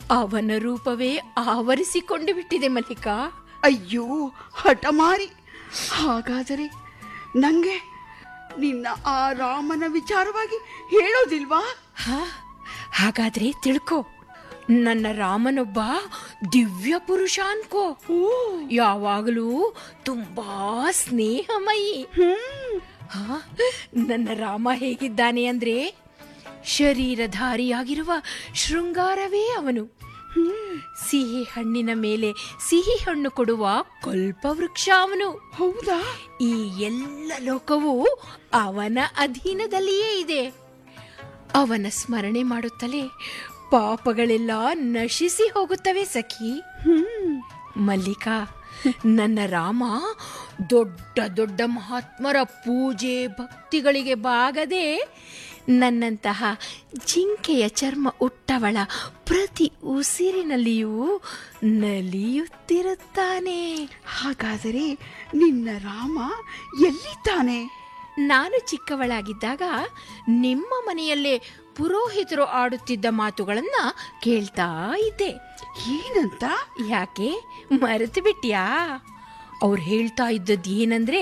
ಅವನ ರೂಪವೇ ಆವರಿಸಿಕೊಂಡು ಬಿಟ್ಟಿದೆ ಮಲ್ಲಿಕಾ ಅಯ್ಯೋ ಹಠಮಾರಿ ಹಾಗಾದರೆ ನಂಗೆ ನಿನ್ನ ಆ ರಾಮನ ವಿಚಾರವಾಗಿ ಹೇಳೋದಿಲ್ವಾ ಹಾ ಹಾಗಾದ್ರೆ ತಿಳ್ಕೊ ನನ್ನ ರಾಮನೊಬ್ಬ ದಿವ್ಯ ಪುರುಷ ಅನ್ಕೋ ಯಾವಾಗಲೂ ತುಂಬಾ ಸ್ನೇಹಮಯಿ ಹಾ ನನ್ನ ರಾಮ ಹೇಗಿದ್ದಾನೆ ಅಂದ್ರೆ ಶರೀರಧಾರಿಯಾಗಿರುವ ಶೃಂಗಾರವೇ ಅವನು ಸಿಹಿ ಹಣ್ಣಿನ ಮೇಲೆ ಸಿಹಿ ಹಣ್ಣು ಕೊಡುವ ಕಲ್ಪವೃಕ್ಷ ಅವನು ಹೌದಾ ಈ ಎಲ್ಲ ಲೋಕವು ಅವನ ಅಧೀನದಲ್ಲಿಯೇ ಇದೆ ಅವನ ಸ್ಮರಣೆ ಮಾಡುತ್ತಲೇ ಪಾಪಗಳೆಲ್ಲ ನಶಿಸಿ ಹೋಗುತ್ತವೆ ಸಖಿ ಮಲ್ಲಿಕಾ ನನ್ನ ರಾಮ ದೊಡ್ಡ ದೊಡ್ಡ ಮಹಾತ್ಮರ ಪೂಜೆ ಭಕ್ತಿಗಳಿಗೆ ಬಾಗದೆ ನನ್ನಂತಹ ಜಿಂಕೆಯ ಚರ್ಮ ಉಟ್ಟವಳ ಪ್ರತಿ ಉಸಿರಿನಲ್ಲಿಯೂ ನಲಿಯುತ್ತಿರುತ್ತಾನೆ ಹಾಗಾದರೆ ನಿನ್ನ ರಾಮ ಎಲ್ಲಿದ್ದಾನೆ ನಾನು ಚಿಕ್ಕವಳಾಗಿದ್ದಾಗ ನಿಮ್ಮ ಮನೆಯಲ್ಲೇ ಪುರೋಹಿತರು ಆಡುತ್ತಿದ್ದ ಮಾತುಗಳನ್ನ ಕೇಳ್ತಾ ಇದ್ದೆ ಏನಂತ ಯಾಕೆ ಮರೆತು ಬಿಟ್ಯಾ ಅವ್ರು ಹೇಳ್ತಾ ಇದ್ದದ್ದು ಏನಂದ್ರೆ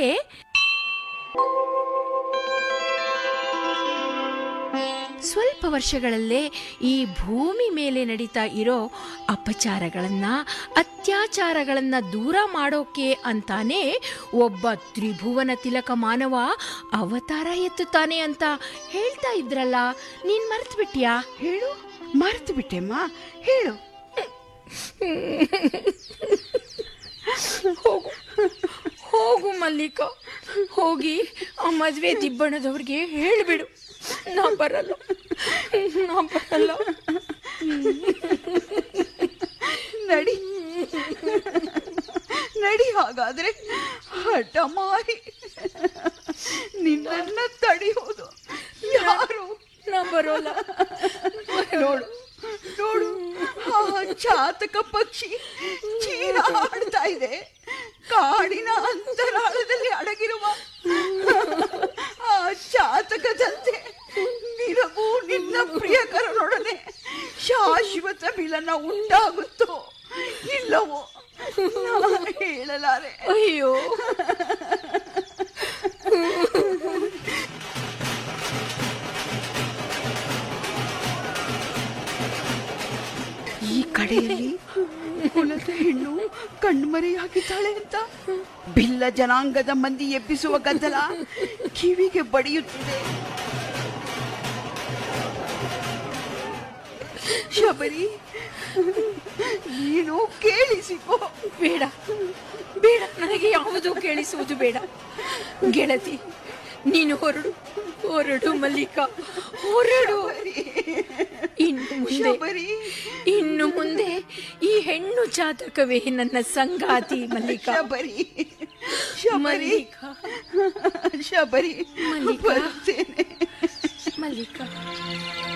ಸ್ವಲ್ಪ ವರ್ಷಗಳಲ್ಲೇ ಈ ಭೂಮಿ ಮೇಲೆ ನಡೀತಾ ಇರೋ ಅಪಚಾರಗಳನ್ನ ಅತ್ಯಾಚಾರಗಳನ್ನ ದೂರ ಮಾಡೋಕೆ ಅಂತಾನೆ ಒಬ್ಬ ತ್ರಿಭುವನ ತಿಲಕ ಮಾನವ ಅವತಾರ ಎತ್ತುತ್ತಾನೆ ಅಂತ ಹೇಳ್ತಾ ಇದ್ರಲ್ಲ ನೀನ್ ಮರ್ತು ಬಿಟ್ಯಾ ಹೇಳು ಮರೆತು ಬಿಟ್ಟೆಮ್ಮ ಹೇಳು ಹೋಗು ಹೋಗು ಮಲ್ಲಿಕ ಹೋಗಿ ಆ ಮದ್ವೆ ದಿಬ್ಬಣದವ್ರಿಗೆ ಹೇಳ್ಬಿಡು ನಾ ಬರಲ್ಲ ನಾ ಬರಲ್ಲ ನಡಿ ನಡಿ ಹಾಗಾದ್ರೆ ಹಠ ಮಾರಿ ನಿನ್ನನ್ನ ತಡೆಯೋದು ಯಾರು ನಾ ಬರೋಲ್ಲ ನೋಡು ನೋಡು ಆ ಚಾತಕ ಪಕ್ಷಿ ಚೀರಾಡ್ತಾ ಇದೆ ಕಾಡಿನ ಅಂತರಾಳದಲ್ಲಿ ಅಡಗಿರುವ ಆ ಚಾತಕದಂತೆ ನಿನಗೂ ನಿನ್ನ ಪ್ರಿಯಕರನೊಡನೆ ಶಾಶ್ವತ ಮಿಲನ ಉಂಟಾಗುತ್ತೋ ಇಲ್ಲವೋ ನಾ ಹೇಳಲಾರೆ ಅಯ್ಯೋ ಈ ಕಡೆಯಲ್ಲಿ ಕುಲದ ಹೆಣ್ಣು ಕಣ್ಮರೆಯಾಗಿದ್ದಾಳೆ ಅಂತ ಬಿಲ್ಲ ಜನಾಂಗದ ಮಂದಿ ಎಬ್ಬಿಸುವ ಗದ್ದಲ ಕಿವಿಗೆ ಬಡಿಯುತ್ತಿದೆ ಶಬರಿ ನೀನು ಕೇಳಿಸಿಕೋ ಬೇಡ ಬೇಡ ನನಗೆ ಯಾವುದೂ ಕೇಳಿಸುವುದು ಬೇಡ ಗೆಳತಿ ನೀನು ಹೊರಡು ಹೊರಡು ಮಲ್ಲಿಕ ಹೊರಡು ಇನ್ನು ಮುಂದೆ ಶಬರಿ ಇನ್ನು ಮುಂದೆ ಈ ಹೆಣ್ಣು ಜಾತಕವೇ ನನ್ನ ಸಂಗಾತಿ ಮಲ್ಲಿಕ ಶಬರಿ ಶಬರಿ ಮಲ್ಲಿಕ ಶಬರಿ ಮಲ್ಲಿಕ. ಬರ್ತೇನೆ ಮಲ್ಲಿಕ